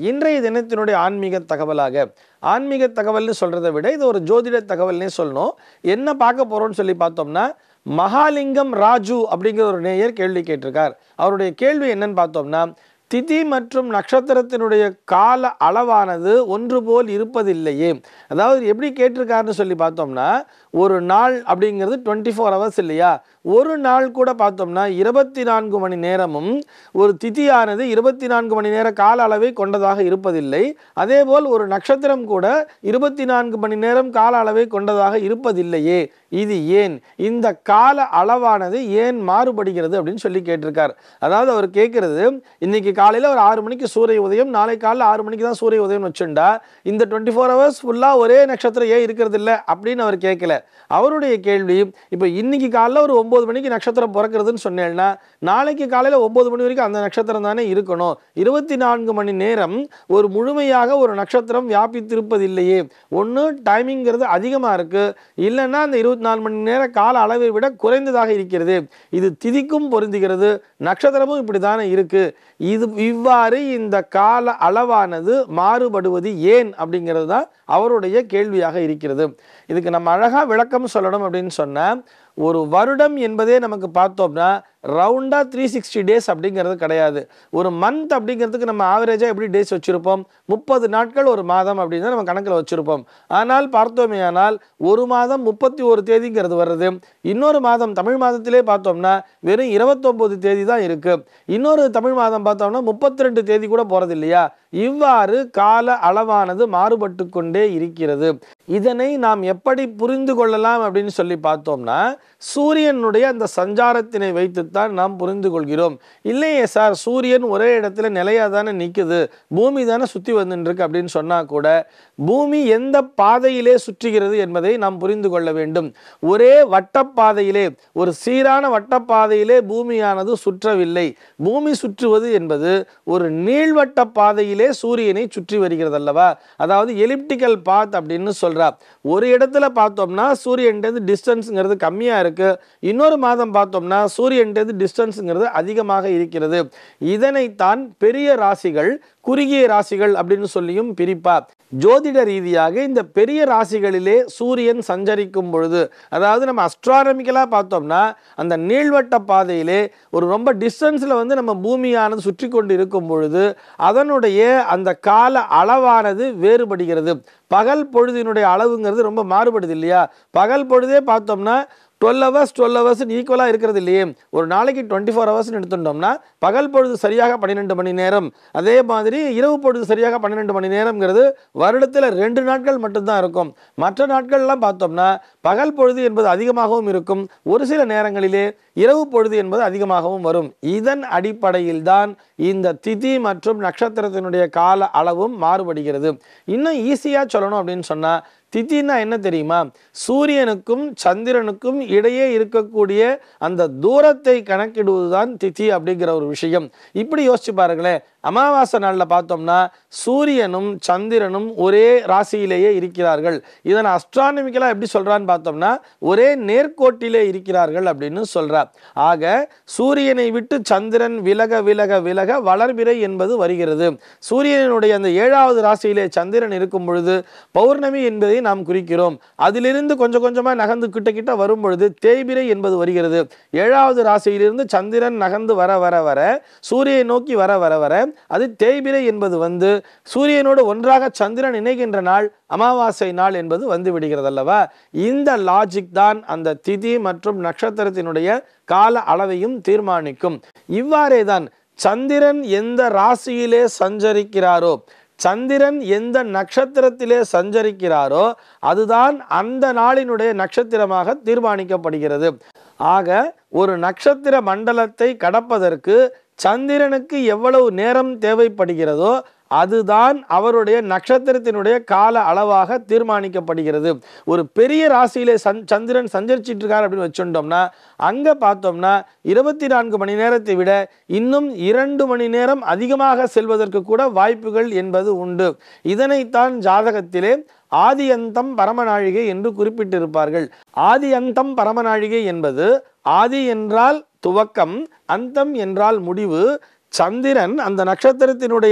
இன்றைய தினத்தினுடைய ஆன்மீக தகவலாக ஆன்மீக தகவல்னு சொல்றதை விட இது ஒரு ஜோதிட தகவல்னே சொல்லணும் என்ன பார்க்க போறோம்னு சொல்லி பார்த்தோம்னா மகாலிங்கம் ராஜு அப்படிங்கிற ஒரு நேயர் கேள்வி கேட்டிருக்கார் அவருடைய கேள்வி என்னன்னு பார்த்தோம்னா திதி மற்றும் நட்சத்திரத்தினுடைய கால அளவானது ஒன்று போல் இருப்பதில்லையே அதாவது எப்படி கேட்டிருக்காருன்னு சொல்லி பார்த்தோம்னா ஒரு நாள் அப்படிங்கிறது டுவெண்ட்டி ஃபோர் ஹவர்ஸ் இல்லையா ஒரு நாள் கூட பார்த்தோம்னா இருபத்தி நான்கு மணி நேரமும் ஒரு திதியானது இருபத்தி நான்கு மணி நேர கால அளவை கொண்டதாக இருப்பதில்லை அதேபோல் ஒரு நட்சத்திரம் கூட இருபத்தி நான்கு மணி நேரம் கால அளவை கொண்டதாக இருப்பதில்லையே இது ஏன் இந்த கால அளவானது ஏன் மாறுபடுகிறது அப்படின்னு சொல்லி கேட்டிருக்கார் அதாவது அவர் கேட்குறது இன்னைக்கு காலையில் ஒரு ஆறு மணிக்கு சூரிய உதயம் நாளை காலையில் ஆறு மணிக்கு தான் சூரிய உதயம் வச்சுண்டா இந்த டுவெண்ட்டி ஃபோர் ஹவர்ஸ் ஃபுல்லாக ஒரே நட்சத்திரம் ஏன் இருக்கிறது இல்லை அப்படின்னு அவர் கேட்கல அவருடைய கேள்வி இப்போ இன்னைக்கு காலைல ஒரு ஒம்பது மணிக்கு நட்சத்திரம் பிறக்கிறதுன்னு சொன்னேன்னா நாளைக்கு காலையில் ஒம்பது மணி வரைக்கும் அந்த நட்சத்திரம் தானே இருக்கணும் இருபத்தி நான்கு மணி நேரம் ஒரு முழுமையாக ஒரு நட்சத்திரம் வியாபித்திருப்பதில்லையே ஒன்று டைமிங்கிறது அதிகமாக இருக்குது இல்லைன்னா அந்த இருபத்தி நாலு மணி நேர கால அளவை விட குறைந்ததாக இருக்கிறது இது திதிக்கும் பொருந்துகிறது நட்சத்திரமும் இப்படி தானே இருக்கு இது இவ்வாறு இந்த கால அளவானது மாறுபடுவது ஏன் அப்படிங்கிறது தான் அவருடைய கேள்வியாக இருக்கிறது இதுக்கு நம்ம அழகாக விளக்கம் சொல்லணும் அப்படின்னு சொன்னால் ஒரு வருடம் என்பதே நமக்கு பார்த்தோம்னா ரவுண்டாக த்ரீ சிக்ஸ்டி டேஸ் அப்படிங்கிறது கிடையாது ஒரு மந்த் அப்படிங்கிறதுக்கு நம்ம ஆவரேஜாக எப்படி டேஸ் வச்சுருப்போம் முப்பது நாட்கள் ஒரு மாதம் அப்படின்னு தான் நம்ம கணக்கில் வச்சுருப்போம் ஆனால் பார்த்தோமே ஆனால் ஒரு மாதம் முப்பத்தி ஒரு தேதிங்கிறது வருது இன்னொரு மாதம் தமிழ் மாதத்திலே பார்த்தோம்னா வெறும் இருபத்தொம்போது தேதி தான் இருக்குது இன்னொரு தமிழ் மாதம் பார்த்தோம்னா முப்பத்தி ரெண்டு தேதி கூட போகிறது இல்லையா இவ்வாறு கால அளவானது மாறுபட்டு கொண்டே இருக்கிறது இதனை நாம் எப்படி புரிந்து கொள்ளலாம் அப்படின்னு சொல்லி பார்த்தோம்னா சூரியனுடைய அந்த சஞ்சாரத்தினை வைத்துத்தான் நாம் புரிந்து கொள்கிறோம் இல்லையே சார் சூரியன் ஒரே இடத்துல நிலையாக தானே நிற்குது பூமி தானே சுற்றி வந்துருக்கு அப்படின்னு சொன்னால் கூட பூமி எந்த பாதையிலே சுற்றுகிறது என்பதை நாம் புரிந்து கொள்ள வேண்டும் ஒரே வட்டப்பாதையிலே ஒரு சீரான வட்டப்பாதையிலே பூமியானது சுற்றவில்லை பூமி சுற்றுவது என்பது ஒரு நீள்வட்ட பாதையிலே சூரியனை சுற்றி வருகிறது அல்லவா அதாவது எலிப்டிக்கல் பாத் அப்படின்னு சொல்றா ஒரு இடத்துல பார்த்தோம்னா சூரியன்டேருந்து டிஸ்டன்ஸுங்கிறது கம்மியாக இருக்கு இன்னொரு மாதம் பார்த்தோம்னா சூரியன்டேருந்து டிஸ்டன்ஸுங்கிறது அதிகமாக இருக்கிறது இதனைத்தான் பெரிய ராசிகள் குறுகிய ராசிகள் அப்படின்னு சொல்லியும் பிரிப்பா ஜோதிட ரீதியாக இந்த பெரிய ராசிகளிலே சூரியன் சஞ்சரிக்கும் பொழுது அதாவது நம்ம அஸ்ட்ரானமிக்கலாக பார்த்தோம்னா அந்த நீள்வட்ட பாதையிலே ஒரு ரொம்ப டிஸ்டன்ஸில் வந்து நம்ம பூமியானது சுற்றி கொண்டு இருக்கும் பொழுது அதனுடைய அந்த கால அளவானது வேறுபடுகிறது பகல் பொழுதினுடைய அளவுங்கிறது ரொம்ப மாறுபடுது இல்லையா பகல் பொழுதே பார்த்தோம்னா டுவெல் ஹவர்ஸ் டுவெல் ஹவர்ஸ் ஈக்குவலாக இருக்கிறது இல்லையே ஒரு நாளைக்கு டுவெண்ட்டி ஃபோர் ஹவர்ஸ்னு எடுத்துட்டோம்னா பகல் பொழுது சரியாக பன்னிரெண்டு மணி நேரம் அதே மாதிரி இரவு பொழுது சரியாக பன்னிரெண்டு மணி நேரம்ங்கிறது வருடத்தில் ரெண்டு நாட்கள் மட்டும்தான் இருக்கும் மற்ற நாட்கள்லாம் பார்த்தோம்னா பகல் பொழுது என்பது அதிகமாகவும் இருக்கும் ஒரு சில நேரங்களிலே இரவு பொழுது என்பது அதிகமாகவும் வரும் இதன் அடிப்படையில் தான் இந்த திதி மற்றும் நட்சத்திரத்தினுடைய கால அளவும் மாறுபடுகிறது இன்னும் ஈஸியாக சொல்லணும் அப்படின்னு சொன்னால் திதினா என்ன தெரியுமா சூரியனுக்கும் சந்திரனுக்கும் இடையே இருக்கக்கூடிய அந்த தூரத்தை கணக்கிடுவதுதான் திதி அப்படிங்கிற ஒரு விஷயம் இப்படி யோசிச்சு பாருங்களேன் அமாவாசை நாளில் பார்த்தோம்னா சூரியனும் சந்திரனும் ஒரே ராசியிலேயே இருக்கிறார்கள் இதனை அஸ்ட்ரானமிக்கலாக எப்படி சொல்றான்னு பார்த்தோம்னா ஒரே நேர்கோட்டிலே இருக்கிறார்கள் அப்படின்னு சொல்றார் ஆக சூரியனை விட்டு சந்திரன் விலக விலக விலக வளர்பிறை என்பது வருகிறது சூரியனுடைய அந்த ஏழாவது ராசியிலே சந்திரன் இருக்கும் பொழுது பௌர்ணமி என்பதை நாம் குறிக்கிறோம் அதிலிருந்து கொஞ்சம் கொஞ்சமாக நகர்ந்து கிட்ட கிட்ட வரும் பொழுது தேய்பிரை என்பது வருகிறது ஏழாவது ராசியிலிருந்து சந்திரன் நகர்ந்து வர வர வர சூரியனை நோக்கி வர வர வர அது தேய்பிரை என்பது வந்து சூரியனோடு ஒன்றாக சந்திரன் இணைகின்ற நாள் அமாவாசை நாள் என்பது வந்து விடுகிறது அல்லவா இந்த லாஜிக் தான் அந்த திதி மற்றும் நட்சத்திரத்தினுடைய கால அளவையும் தீர்மானிக்கும் இவ்வாறே தான் சந்திரன் எந்த ராசியிலே சஞ்சரிக்கிறாரோ சந்திரன் எந்த நட்சத்திரத்திலே சஞ்சரிக்கிறாரோ அதுதான் அந்த நாளினுடைய நட்சத்திரமாக தீர்மானிக்கப்படுகிறது ஆக ஒரு நட்சத்திர மண்டலத்தை கடப்பதற்கு சந்திரனுக்கு எவ்வளவு நேரம் தேவைப்படுகிறதோ அதுதான் அவருடைய நட்சத்திரத்தினுடைய கால அளவாக தீர்மானிக்கப்படுகிறது ஒரு பெரிய ராசியிலே சந் சந்திரன் சஞ்சரிச்சிட்டு இருக்கார் அப்படின்னு வச்சுட்டோம்னா அங்கே பார்த்தோம்னா இருபத்தி நான்கு மணி நேரத்தை விட இன்னும் இரண்டு மணி நேரம் அதிகமாக செல்வதற்கு கூட வாய்ப்புகள் என்பது உண்டு இதனைத்தான் ஜாதகத்திலே ஆதி அந்தம் பரமநாழிகை என்று குறிப்பிட்டிருப்பார்கள் ஆதி அந்தம் பரமநாழிகை என்பது ஆதி என்றால் துவக்கம் அந்தம் என்றால் முடிவு சந்திரன் அந்த நட்சத்திரத்தினுடைய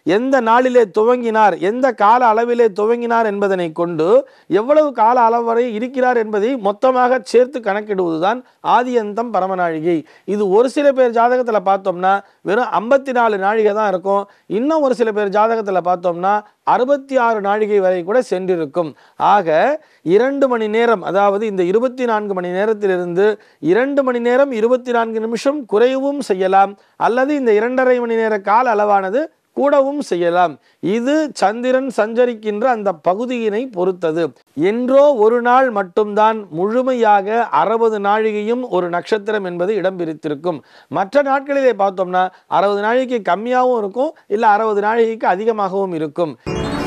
எந்த நாளிலே துவங்கினார் எந்த கால அளவிலே துவங்கினார் என்பதனை கொண்டு எவ்வளவு கால அளவு வரை இருக்கிறார் என்பதை மொத்தமாக சேர்த்து கணக்கிடுவதுதான் ஆதியந்தம் பரமநாழிகை இது ஒரு சில பேர் ஜாதகத்தில் பார்த்தோம்னா வெறும் ஐம்பத்தி நாலு நாழிகை தான் இருக்கும் இன்னும் ஒரு சில பேர் ஜாதகத்தில் பார்த்தோம்னா அறுபத்தி ஆறு நாழிகை வரை கூட சென்றிருக்கும் ஆக இரண்டு மணி நேரம் அதாவது இந்த இருபத்தி நான்கு மணி நேரத்திலிருந்து இரண்டு மணி நேரம் இருபத்தி நான்கு நிமிஷம் குறையவும் செய்யலாம் அல்லது இந்த இரண்டரை மணி நேர கால அளவானது கூடவும் செய்யலாம் இது சந்திரன் சஞ்சரிக்கின்ற அந்த பகுதியினை பொறுத்தது என்றோ ஒரு நாள் மட்டும்தான் முழுமையாக அறுபது நாழிகையும் ஒரு நட்சத்திரம் என்பது இடம் பிரித்திருக்கும் மற்ற நாட்களிலே பார்த்தோம்னா அறுபது நாழிகைக்கு கம்மியாகவும் இருக்கும் இல்லை அறுபது நாழிகைக்கு அதிகமாகவும் இருக்கும்